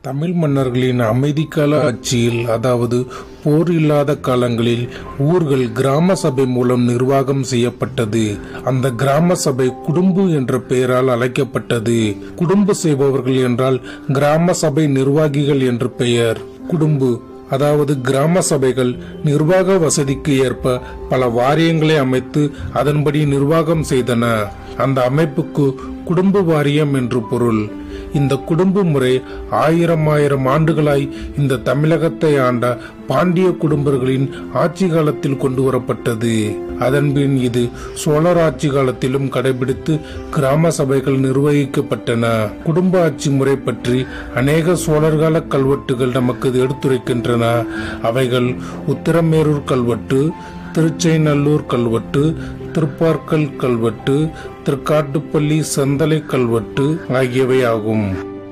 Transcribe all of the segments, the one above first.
தமிழ் மன்னர்களின் அமைதிக்கால ஆட்சியில் அதாவது போர் இல்லாத காலங்களில் ஊர்கள் கிராம சபை மூலம் நிர்வாகம் செய்யப்பட்டது அந்த கிராம சபை குடும்பு என்ற பெயரால் அழைக்கப்பட்டது குடும்பு செய்பவர்கள் என்றால் கிராம சபை நிர்வாகிகள் என்று பெயர் குடும்பு அதாவது கிராம சபைகள் நிர்வாக வசதிக்கு ஏற்ப பல வாரியங்களை அமைத்து அதன்படி நிர்வாகம் செய்தன அந்த அமைப்புக்கு குடும்ப வாரியம் என்று பொருள் இந்த குடும்ப முறை ஆயிரம் ஆயிரம் ஆண்டுகளாய் இந்த தமிழகத்தை ஆண்ட பாண்டிய குடும்பர்களின் ஆட்சி காலத்தில் கொண்டு வரப்பட்டது அதன்பின் இது சோழர் ஆட்சி காலத்திலும் கடைபிடித்து கிராம சபைகள் நிர்வகிக்கப்பட்டன குடும்ப ஆட்சி முறை பற்றி அநேக சோழர்கால கல்வெட்டுகள் நமக்கு எடுத்துரைக்கின்றன அவைகள் உத்திரமேரூர் கல்வெட்டு திருச்செய்நல்லூர் கல்வெட்டு திருப்பார்க்கல் கல்வெட்டு திருக்காட்டுப்பள்ளி செந்தலை கல்வெட்டு ஆகியவை ஆகும்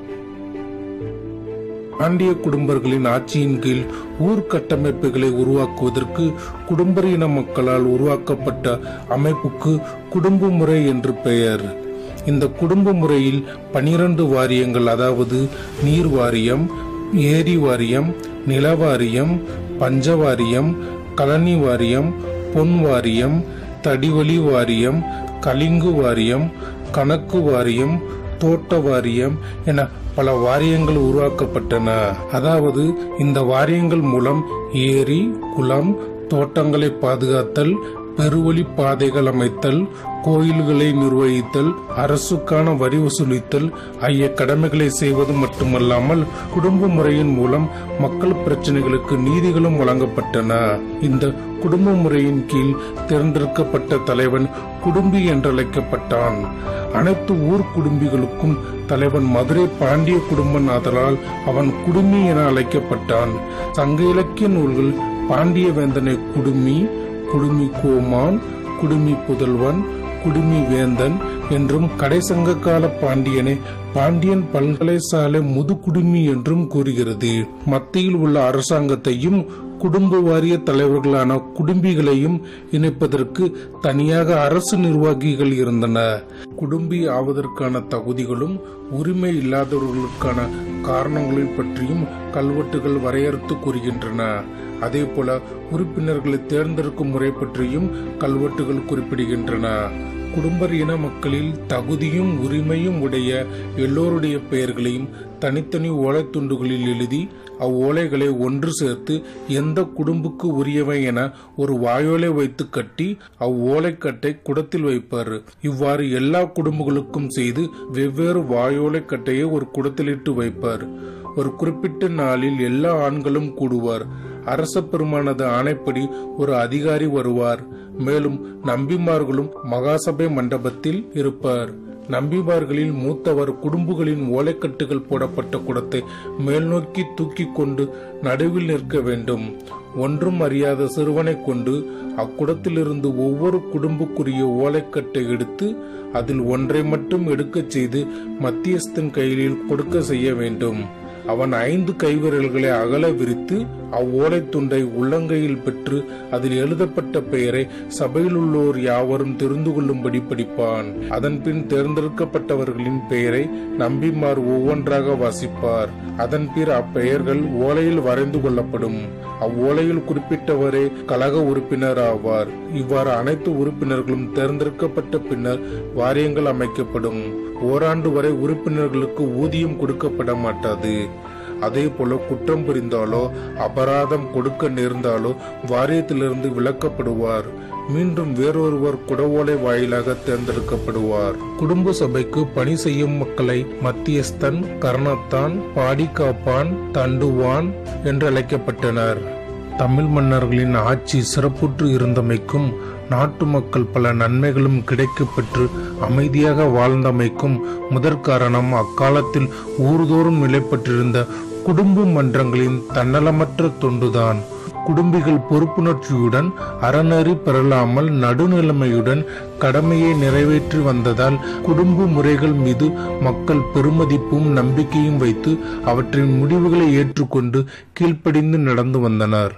பாண்டிய குடும்பர்களின் ஆட்சியின் கீழ் ஊர் கட்டமைப்புகளை உருவாக்குவதற்கு குடும்பர் இன மக்களால் உருவாக்கப்பட்ட அமைப்புக்கு குடும்ப முறை என்று பெயர் இந்த குடும்ப முறையில் பனிரண்டு வாரியங்கள் அதாவது நீர் வாரியம் ஏரி வாரியம் நில வாரியம் பஞ்ச வாரியம் கலனி வாரியம் பொன் வாரியம் தடிவழி வாரியம் கலிங்கு வாரியம் கணக்கு வாரியம் தோட்ட வாரியம் என பல வாரியங்கள் உருவாக்கப்பட்டன அதாவது இந்த வாரியங்கள் மூலம் ஏரி குளம் தோட்டங்களை பாதுகாத்தல் பெருவழி பாதைகள் அமைத்தல் கோயில்களை நிர்வகித்தல் அரசுக்கான வரி வசூலித்தல் ஆகிய கடமைகளை செய்வது மட்டுமல்லாமல் குடும்ப முறையின் மூலம் மக்கள் பிரச்சனைகளுக்கு நீதிகளும் வழங்கப்பட்டன இந்த குடும்ப முறையின் கீழ் தேர்ந்தெடுக்கப்பட்ட தலைவன் குடும்பி என்றழைக்கப்பட்டான் அனைத்து ஊர் குடும்பிகளுக்கும் தலைவன் மதுரை பாண்டிய குடும்பன் ஆதலால் அவன் குடுமி என அழைக்கப்பட்டான் சங்க இலக்கிய நூல்கள் பாண்டிய வேந்தனை குடுமி குடுமி கோமான் குடுமி புதல்வன் குடுமி வேந்தன் என்றும் கடைசங்க கால பாண்டியனை பாண்டியன் பல்கலைசாலை முதுகுடுமி என்றும் கூறுகிறது மத்தியில் உள்ள அரசாங்கத்தையும் குடும்ப வாரிய தலைவர்களான குடும்பிகளையும் இணைப்பதற்கு தனியாக அரசு நிர்வாகிகள் இருந்தன குடும்பி ஆவதற்கான தகுதிகளும் உரிமை இல்லாதவர்களுக்கான காரணங்களை பற்றியும் கல்வெட்டுகள் வரையறுத்து கூறுகின்றன அதே போல உறுப்பினர்களை தேர்ந்தெடுக்கும் முறை பற்றியும் கல்வெட்டுகள் குறிப்பிடுகின்றன குடும்பர் இன மக்களில் தகுதியும் உரிமையும் உடைய எல்லோருடைய பெயர்களையும் தனித்தனி ஓலைத்துண்டுகளில் எழுதி அவ்வோலைகளை ஒன்று சேர்த்து எந்த குடும்புக்கு உரியவை என ஒரு வாயோலை வைத்து கட்டி அவ்வோலைக்கட்டை குடத்தில் வைப்பார் இவ்வாறு எல்லா குடும்பங்களுக்கும் செய்து வெவ்வேறு வாயோலை கட்டையை ஒரு குடத்திலிட்டு வைப்பார் ஒரு குறிப்பிட்ட நாளில் எல்லா ஆண்களும் கூடுவார் அரச பெருமானது ஆணைப்படி ஒரு அதிகாரி வருவார் மேலும் நம்பிமார்களும் மகாசபை மண்டபத்தில் இருப்பார் நம்பிமார்களில் மூத்தவர் குடும்பங்களின் ஓலைக்கட்டுகள் போடப்பட்ட குடத்தை மேல்நோக்கி தூக்கி கொண்டு நடுவில் நிற்க வேண்டும் ஒன்றும் அறியாத சிறுவனை கொண்டு அக்குடத்திலிருந்து ஒவ்வொரு குடும்பக்குரிய ஓலைக்கட்டை எடுத்து அதில் ஒன்றை மட்டும் எடுக்கச் செய்து மத்தியஸ்தன் கையில் கொடுக்க செய்ய வேண்டும் அவன் ஐந்து கைவிரல்களை அகல விரித்து அவ்வோலை துண்டை உள்ளங்கையில் பெற்று அதில் எழுதப்பட்ட பெயரை சபையில் உள்ளோர் யாவரும் தெரிந்து கொள்ளும்படி படிப்பான் அதன் பின் தேர்ந்தெடுக்கப்பட்டவர்களின் பெயரை நம்பிமார் ஒவ்வொன்றாக வாசிப்பார் அதன் பின் அப்பெயர்கள் ஓலையில் வரைந்து கொள்ளப்படும் அவ்வோலையில் குறிப்பிட்டவரே கழக உறுப்பினர் ஆவார் இவ்வாறு அனைத்து உறுப்பினர்களும் தேர்ந்தெடுக்கப்பட்ட பின்னர் வாரியங்கள் அமைக்கப்படும் ஓராண்டு வரை உறுப்பினர்களுக்கு ஊதியம் கொடுக்கப்பட மாட்டாது அதே போல குற்றம் புரிந்தாலோ அபராதம் கொடுக்க நேர்ந்தாலோ வாரியத்திலிருந்து விலக்கப்படுவார் மீண்டும் வேறொருவர் குடவோலை வாயிலாக தேர்ந்தெடுக்கப்படுவார் குடும்ப சபைக்கு பணி செய்யும் மக்களை மத்தியஸ்தன் கர்ணத்தான் பாடிகாப்பான் தண்டுவான் என்று அழைக்கப்பட்டனர் தமிழ் மன்னர்களின் ஆட்சி சிறப்புற்று இருந்தமைக்கும் நாட்டு மக்கள் பல நன்மைகளும் கிடைக்கப்பெற்று அமைதியாக வாழ்ந்தமைக்கும் முதற் காரணம் அக்காலத்தில் ஊர்தோறும் நிலைப்பட்டிருந்த குடும்ப மன்றங்களின் தன்னலமற்ற தொண்டுதான் குடும்பிகள் பொறுப்புணர்ச்சியுடன் அறநெறி பெறலாமல் நடுநிலைமையுடன் கடமையை நிறைவேற்றி வந்ததால் குடும்ப முறைகள் மீது மக்கள் பெருமதிப்பும் நம்பிக்கையும் வைத்து அவற்றின் முடிவுகளை ஏற்றுக்கொண்டு கீழ்ப்படிந்து நடந்து வந்தனர்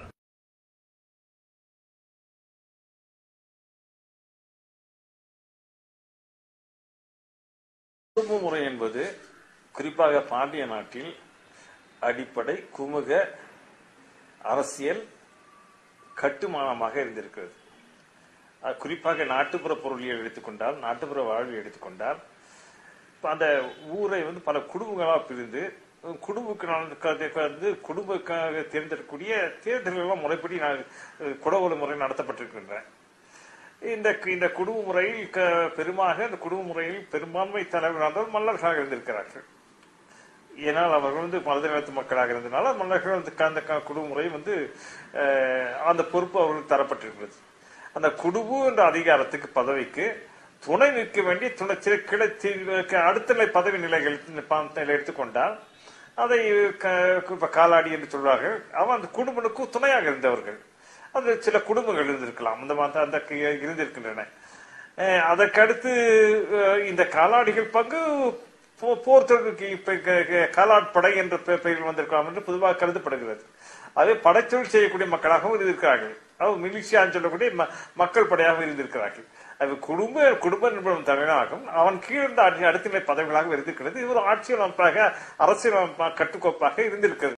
குடும்ப முறை என்பது குறிப்பாக பாண்டிய நாட்டில் அடிப்படை குமுக அரசியல் கட்டுமானமாக இருந்திருக்கிறது அஹ் குறிப்பாக நாட்டுப்புற பொருளியல் எடுத்துக்கொண்டால் நாட்டுப்புற வாழ்வில் எடுத்துக்கொண்டால் இப்ப அந்த ஊரை வந்து பல குடும்பங்களாக பிரிந்து குடும்பக்கு வந்து குடும்பக்காக தேர்ந்தெடுக்கக்கூடிய தேர்தல்கள் முறைப்படி நான் குடவொலு முறை நடத்தப்பட்டிருக்கின்றன இந்த இந்த குடும்ப முறையில் க- பெருமாக இந்த குடும்ப முறையில் பெரும்பான்மை தலைவராக மல்லர்களாக இருந்திருக்கிறார்கள் ஏனால் அவர்கள் வந்து மருத நிலத்து மக்களாக இருந்தனால மன்னர்கள் வந்து க- அந்த க- குடும்ப முறை வந்து அஹ், அந்த பொறுப்பு அவர்களுக்கு தரப்பட்டிருக்கிறது அந்த குடும்பு என்ற அதிகாரத்துக்கு பதவிக்கு துணை நிற்க வேண்டிய துணை சில கிளை சி- அடுத்த நிலை பதவி நிலைகள் ப- நிலை எடுத்துக்கொண்டால் அதை க- இப்ப காலாடி என்று சொல்வார்கள் அவன் அந்த குடும்பனுக்கு துணையாக இருந்தவர்கள் அது சில குடும்பங்கள் இருந்திருக்கலாம் அந்த மாதிரி அந்த க- இருந்திருக்கின்றன அஹ் அதற்கடுத்து அஹ் இந்த காலாடிகள் பங்கு போ- போர் தொழிலுக்கு இப்ப க- க- காலாட்படை என்ற பெ- பெயரில் வந்திருக்கலாம் என்று பொதுவாக கருதப்படுகிறது அது படைத்தொழில் செய்யக்கூடிய மக்களாகவும் இருந்திருக்கிறார்கள் அவர் மிலிஷியான்னு சொல்லக்கூடிய ம- மக்கள் படையாக இருந்திருக்கிறார்கள் அது குடும்ப குடும்ப நிறுவனம் தலைவனாகவும் அவன் கீழ்ந்த அடுத்த நிலை பதவிகளாக இருந்திருக்கிறது இது ஒரு ஆட்சியல் அமைப்பாக அரசியல் அமைப்பாக கட்டுக்கோப்பாக இருந்திருக்கிறது